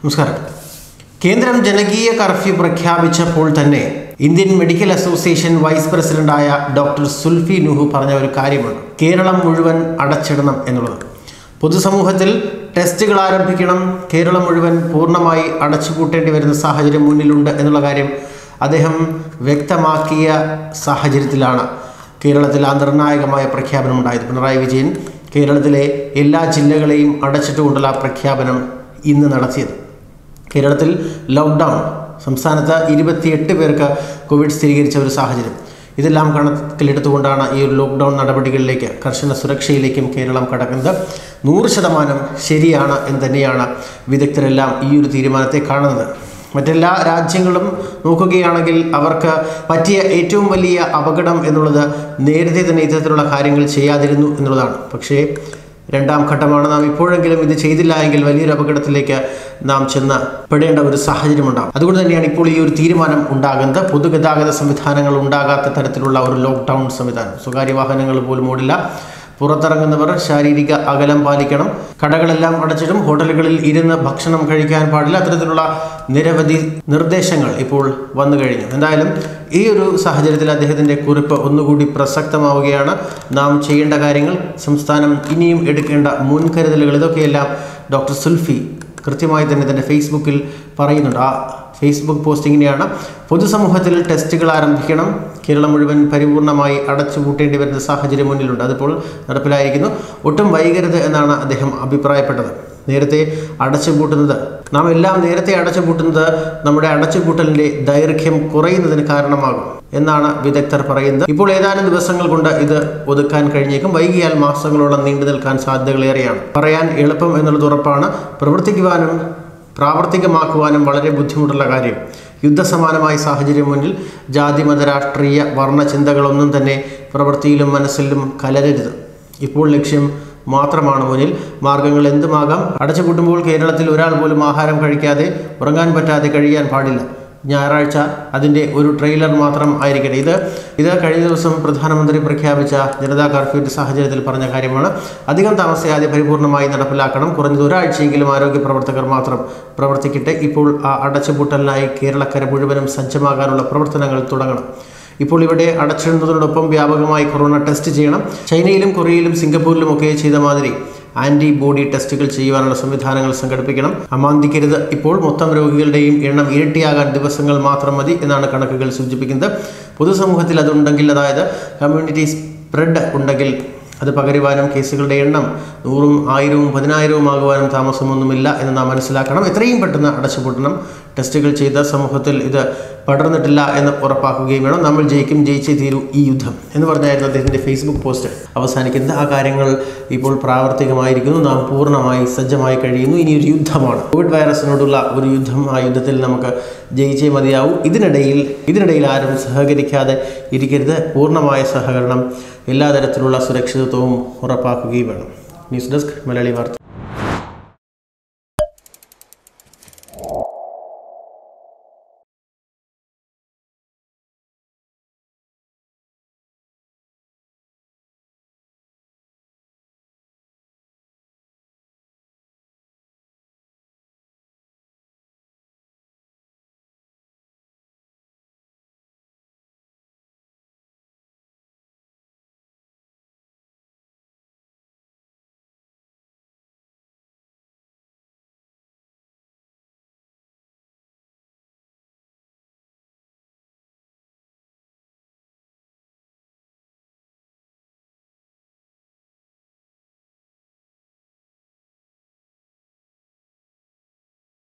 നമസ്കാരം കേന്ദ്രം ജനകീയ കർഫ്യൂ പ്രഖ്യാപിച്ചപ്പോൾ തന്നെ ഇന്ത്യൻ മെഡിക്കൽ അസോസിയേഷൻ വൈസ് പ്രസിഡന്റായ ഡോക്ടർ സുൽഫി നുഹു പറഞ്ഞ ഒരു കാര്യമുണ്ട് കേരളം മുഴുവൻ അടച്ചിടണം എന്നുള്ളത് പൊതുസമൂഹത്തിൽ ടെസ്റ്റുകൾ ആരംഭിക്കണം കേരളം മുഴുവൻ പൂർണ്ണമായി അടച്ചുപൂട്ടേണ്ടി വരുന്ന സാഹചര്യം മുന്നിലുണ്ട് എന്നുള്ള കാര്യം അദ്ദേഹം വ്യക്തമാക്കിയ സാഹചര്യത്തിലാണ് കേരളത്തിൽ ആ നിർണായകമായ പ്രഖ്യാപനമുണ്ടായത് പിണറായി വിജയൻ കേരളത്തിലെ എല്ലാ ജില്ലകളെയും അടച്ചിട്ടുകൊണ്ടുള്ള ആ പ്രഖ്യാപനം ഇന്ന് നടത്തിയത് കേരളത്തിൽ ലോക്ക്ഡൗൺ സംസ്ഥാനത്ത് ഇരുപത്തിയെട്ട് പേർക്ക് കോവിഡ് സ്ഥിരീകരിച്ച ഒരു സാഹചര്യം ഇതെല്ലാം കണക്കിലെടുത്തുകൊണ്ടാണ് ഈ ഒരു ലോക്ക്ഡൗൺ നടപടികളിലേക്ക് കർശന സുരക്ഷയിലേക്കും കേരളം കടക്കുന്നത് നൂറ് ശതമാനം ശരിയാണ് എന്ന് തന്നെയാണ് വിദഗ്ധരെല്ലാം ഈ ഒരു തീരുമാനത്തെ കാണുന്നത് മറ്റെല്ലാ രാജ്യങ്ങളും നോക്കുകയാണെങ്കിൽ അവർക്ക് പറ്റിയ ഏറ്റവും വലിയ അപകടം എന്നുള്ളത് നേരത്തെ തന്നെ ഇത്തരത്തിലുള്ള കാര്യങ്ങൾ ചെയ്യാതിരുന്നു എന്നുള്ളതാണ് പക്ഷേ രണ്ടാം ഘട്ടമാണ് നാം ഇപ്പോഴെങ്കിലും ഇത് ചെയ്തില്ല എങ്കിൽ വലിയൊരു അപകടത്തിലേക്ക് നാം ചെന്ന് പെടേണ്ട ഒരു സാഹചര്യമുണ്ടാകും അതുകൊണ്ട് തന്നെയാണ് ഇപ്പോൾ ഈ ഒരു തീരുമാനം ഉണ്ടാകുന്നത് പൊതുഗതാഗത സംവിധാനങ്ങൾ ഉണ്ടാകാത്ത തരത്തിലുള്ള ഒരു ലോക്ക്ഡൗൺ സംവിധാനം സ്വകാര്യ വാഹനങ്ങൾ പോലും ഓടില്ല പുറത്തിറങ്ങുന്നവർ ശാരീരിക അകലം പാലിക്കണം കടകളെല്ലാം അടച്ചിടും ഹോട്ടലുകളിൽ ഇരുന്ന് ഭക്ഷണം കഴിക്കാൻ പാടില്ല അത്തരത്തിലുള്ള നിരവധി നിർദ്ദേശങ്ങൾ ഇപ്പോൾ വന്നു കഴിഞ്ഞു എന്തായാലും ഈ ഒരു സാഹചര്യത്തിൽ അദ്ദേഹത്തിൻ്റെ കുറിപ്പ് ഒന്നുകൂടി പ്രസക്തമാവുകയാണ് നാം ചെയ്യേണ്ട കാര്യങ്ങൾ സംസ്ഥാനം ഇനിയും എടുക്കേണ്ട മുൻകരുതലുകൾ ഇതൊക്കെയെല്ലാം ഡോക്ടർ സുൽഫി കൃത്യമായി തന്നെ തൻ്റെ ഫേസ്ബുക്കിൽ പറയുന്നുണ്ട് ആ ഫേസ്ബുക്ക് പോസ്റ്റിങ്ങിനെയാണ് പൊതുസമൂഹത്തിൽ ടെസ്റ്റുകൾ ആരംഭിക്കണം കേരളം മുഴുവൻ പരിപൂർണമായി അടച്ചുപൂട്ടേണ്ടി വരുന്ന സാഹചര്യം മുന്നിലുണ്ട് അതിപ്പോൾ നടപ്പിലായിരിക്കുന്നു ഒട്ടും വൈകരുത് എന്നാണ് അദ്ദേഹം അഭിപ്രായപ്പെട്ടത് നേരത്തെ അടച്ചുപൂട്ടുന്നത് നാം എല്ലാം നേരത്തെ അടച്ചുപൂട്ടുന്നത് നമ്മുടെ അടച്ചുപൂട്ടലിൻ്റെ ദൈർഘ്യം കുറയുന്നതിന് കാരണമാകും എന്നാണ് വിദഗ്ധർ പറയുന്നത് ഇപ്പോൾ ഏതാനും ദിവസങ്ങൾ കൊണ്ട് ഇത് ഒതുക്കാൻ കഴിഞ്ഞേക്കും വൈകിയാൽ മാസങ്ങളോളം നീണ്ടു നിൽക്കാൻ സാധ്യതകളേറെയാണ് പറയാൻ എളുപ്പം എന്നുള്ളത് ഉറപ്പാണ് പ്രവർത്തിക്കുവാനും പ്രാവർത്തികമാക്കുവാനും വളരെ ബുദ്ധിമുട്ടുള്ള കാര്യം യുദ്ധസമാനമായ സാഹചര്യം മുന്നിൽ ജാതിമത രാഷ്ട്രീയ വർണ്ണ ചിന്തകളൊന്നും തന്നെ പ്രവൃത്തിയിലും മനസ്സിലും കലരരുത് ഇപ്പോൾ ലക്ഷ്യം മാത്രമാണ് മുന്നിൽ മാർഗങ്ങൾ എന്തുമാകാം അടച്ചുപൂട്ടുമ്പോൾ കേരളത്തിൽ ഒരാൾ പോലും ആഹാരം കഴിക്കാതെ ഉറങ്ങാൻ പറ്റാതെ കഴിയാൻ പാടില്ല ഞായറാഴ്ച അതിൻ്റെ ഒരു ട്രെയിലർ മാത്രം ആയിരിക്കട്ടെ ഇത് ഇത് കഴിഞ്ഞ ദിവസം പ്രധാനമന്ത്രി പ്രഖ്യാപിച്ച ജനതാ കർഫ്യൂവിൻ്റെ സാഹചര്യത്തിൽ പറഞ്ഞ കാര്യമാണ് അധികം താമസിയാതെ പരിപൂർണമായി നടപ്പിലാക്കണം കുറഞ്ഞത് ഒരാഴ്ചയെങ്കിലും ആരോഗ്യ പ്രവർത്തകർ മാത്രം പ്രവർത്തിക്കട്ടെ ഇപ്പോൾ ആ അടച്ചുപൂട്ടലിനായി കേരളക്കര മുഴുവനും സജ്ജമാകാനുള്ള പ്രവർത്തനങ്ങൾ തുടങ്ങണം ഇപ്പോൾ ഇവിടെ അടച്ചിടുന്നതിനോടൊപ്പം വ്യാപകമായി കൊറോണ ടെസ്റ്റ് ചെയ്യണം ചൈനയിലും കൊറിയയിലും സിംഗപ്പൂരിലും ഒക്കെ ചെയ്ത മാതിരി ആന്റിബോഡി ടെസ്റ്റുകൾ ചെയ്യുവാനുള്ള സംവിധാനങ്ങൾ സംഘടിപ്പിക്കണം അമാന്തിക്കരുത് ഇപ്പോൾ മൊത്തം രോഗികളുടെയും എണ്ണം ഇരട്ടിയാകാൻ ദിവസങ്ങൾ മാത്രം മതി എന്നാണ് കണക്കുകൾ സൂചിപ്പിക്കുന്നത് പൊതുസമൂഹത്തിൽ അതുണ്ടെങ്കിൽ അതായത് കമ്മ്യൂണിറ്റി സ്പ്രെഡ് ഉണ്ടെങ്കിൽ അത് പകരുവാനും കേസുകളുടെ എണ്ണം നൂറും ആയിരവും പതിനായിരവും ആകുവാനും താമസമൊന്നുമില്ല എന്ന് നാം മനസ്സിലാക്കണം എത്രയും പെട്ടെന്ന് അടച്ചുപൂട്ടണം ടെസ്റ്റുകൾ ചെയ്ത സമൂഹത്തിൽ ഇത് പടർന്നിട്ടില്ല എന്ന് ഉറപ്പാക്കുകയും വേണം നമ്മൾ ജയിക്കും ജയിച്ചേ തീരൂ ഈ യുദ്ധം എന്ന് പറഞ്ഞായിരുന്നു അദ്ദേഹത്തിൻ്റെ ഫേസ്ബുക്ക് പോസ്റ്റ് അവസാനിക്കുന്നത് ആ കാര്യങ്ങൾ ഇപ്പോൾ പ്രാവർത്തികമായിരിക്കുന്നു നാം പൂർണ്ണമായി സജ്ജമായി കഴിയുന്നു ഇനി ഒരു യുദ്ധമാണ് കോവിഡ് വൈറസിനോടുള്ള ഒരു യുദ്ധം ആ യുദ്ധത്തിൽ നമുക്ക് ജയിച്ചേ മതിയാവൂ ഇതിനിടയിൽ ഇതിനിടയിൽ ആരും സഹകരിക്കാതെ ഇരിക്കരുത് പൂർണ്ണമായ സഹകരണം എല്ലാ തരത്തിലുള്ള സുരക്ഷിതത്വവും ഉറപ്പാക്കുകയും വേണം ന്യൂസ് ഡെസ്ക് മലയാളി വാർത്ത